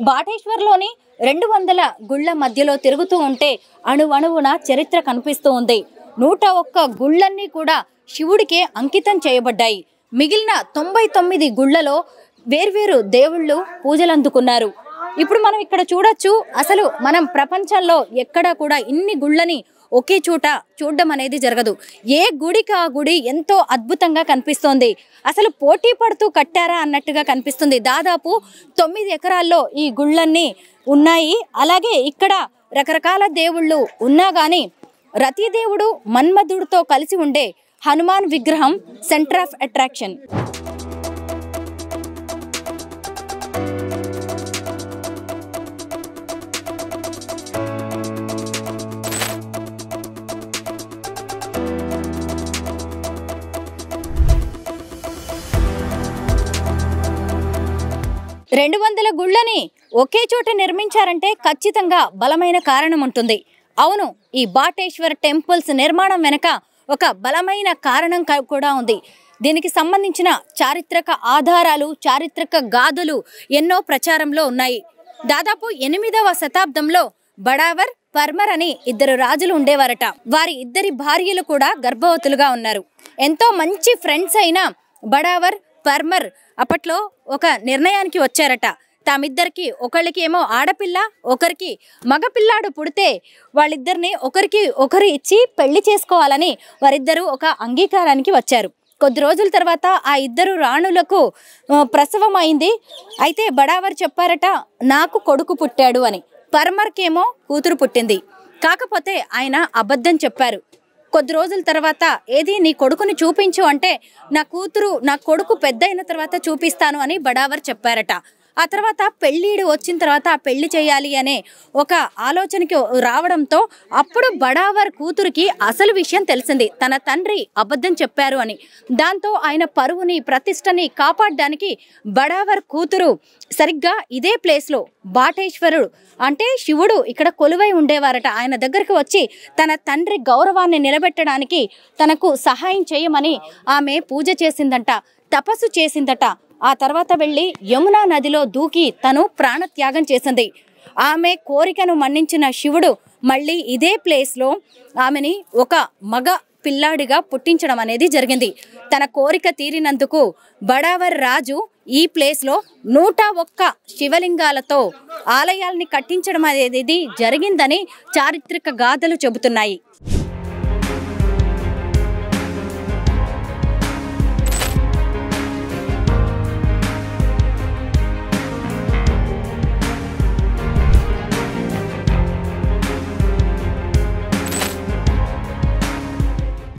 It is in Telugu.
బాటేశ్వర్లోని రెండు వందల గుళ్ళ మధ్యలో తిరుగుతూ ఉంటే అణువణువున చరిత్ర కనిపిస్తూ ఉంది నూట ఒక్క గుళ్ళన్నీ కూడా శివుడికే అంకితం చేయబడ్డాయి మిగిలిన తొంభై తొమ్మిది గుళ్ళలో వేర్వేరు దేవుళ్ళు పూజలందుకున్నారు ఇప్పుడు మనం ఇక్కడ చూడొచ్చు అసలు మనం ప్రపంచంలో ఎక్కడా కూడా ఇన్ని గుళ్ళని ఒకే చోట చూడడం అనేది జరగదు ఏ గుడికి ఆ గుడి ఎంతో అద్భుతంగా కనిపిస్తోంది అసలు పోటీ పడుతూ కట్టారా అన్నట్టుగా కనిపిస్తుంది దాదాపు తొమ్మిది ఎకరాల్లో ఈ గుళ్ళన్నీ ఉన్నాయి అలాగే ఇక్కడ రకరకాల దేవుళ్ళు ఉన్నా కానీ రతీదేవుడు మన్మధుడితో కలిసి ఉండే హనుమాన్ విగ్రహం సెంటర్ ఆఫ్ అట్రాక్షన్ రెండు వందల గుళ్ళని ఒకే చోట నిర్మించారంటే ఖచ్చితంగా బలమైన కారణం ఉంటుంది అవును ఈ బాటేశ్వర్ టెంపుల్స్ నిర్మాణం వెనక ఒక బలమైన కారణం క- కూడా ఉంది దీనికి సంబంధించిన చారిత్రక ఆధారాలు చారిత్రక గాథలు ఎన్నో ప్రచారంలో ఉన్నాయి దాదాపు ఎనిమిదవ శతాబ్దంలో బడావర్ పర్మర్ అని ఇద్దరు రాజులు ఉండేవారట వారి ఇద్దరి భార్యలు కూడా గర్భవతులుగా ఉన్నారు ఎంతో మంచి ఫ్రెండ్స్ అయిన బడావర్ పర్మర్ అప్పట్లో ఒక నిర్ణయానికి వచ్చారట తామిద్దరికి ఒకళ్ళకి ఏమో ఆడపిల్ల ఒకరికి మగపిల్లాడు పుడితే వాళ్ళిద్దరిని ఒకరికి ఒకరు ఇచ్చి పెళ్లి చేసుకోవాలని వారిద్దరూ ఒక అంగీకారానికి వచ్చారు కొద్ది రోజుల తర్వాత ఆ ఇద్దరు రాణులకు ఆ, ప్రసవం అయింది అయితే బడావర్ చెప్పారట నాకు కొడుకు పుట్టాడు అని పర్మర్కేమో కూతురు పుట్టింది కాకపోతే ఆయన అబద్ధం చెప్పారు కొద్ది రోజుల తర్వాత ఏది నీ కొడుకుని చూపించు అంటే నా కూతురు నా కొడుకు పెద్ద అయిన తర్వాత చూపిస్తాను అని బడావర్ చెప్పారట ఆ తర్వాత పెళ్ళిడు వచ్చిన తర్వాత ఆ పెళ్లి చేయాలి అనే ఒక ఆలోచనకి రావడంతో అప్పుడు బడావర్ కూతురికి అసలు విషయం తెలిసింది తన తండ్రి అబద్ధం చెప్పారు అని దాంతో ఆయన పరువుని ప్రతిష్టని కాపాడడానికి బడావర్ కూతురు సరిగ్గా ఇదే ప్లేస్లో బాటేశ్వరుడు అంటే శివుడు ఇక్కడ కొలువై ఉండేవారట ఆయన దగ్గరికి వచ్చి తన తండ్రి గౌరవాన్ని నిలబెట్టడానికి తనకు సహాయం చేయమని ఆమె పూజ చేసిందంట తపస్సు చేసిందట ఆ తర్వాత వెళ్ళి యమునా నదిలో దూకి తను ప్రాణత్యాగం చేసింది ఆమె కోరికను మన్నించిన శివుడు మళ్ళీ ఇదే ప్లేస్లో ఆమెని ఒక మగ పిల్లాడిగా పుట్టించడం అనేది జరిగింది తన కోరిక తీరినందుకు బడావర్ రాజు ఈ ప్లేస్లో నూట ఒక్క శివలింగాలతో ఆలయాల్ని కట్టించడం అనేది జరిగిందని చారిత్రక గాథలు చెబుతున్నాయి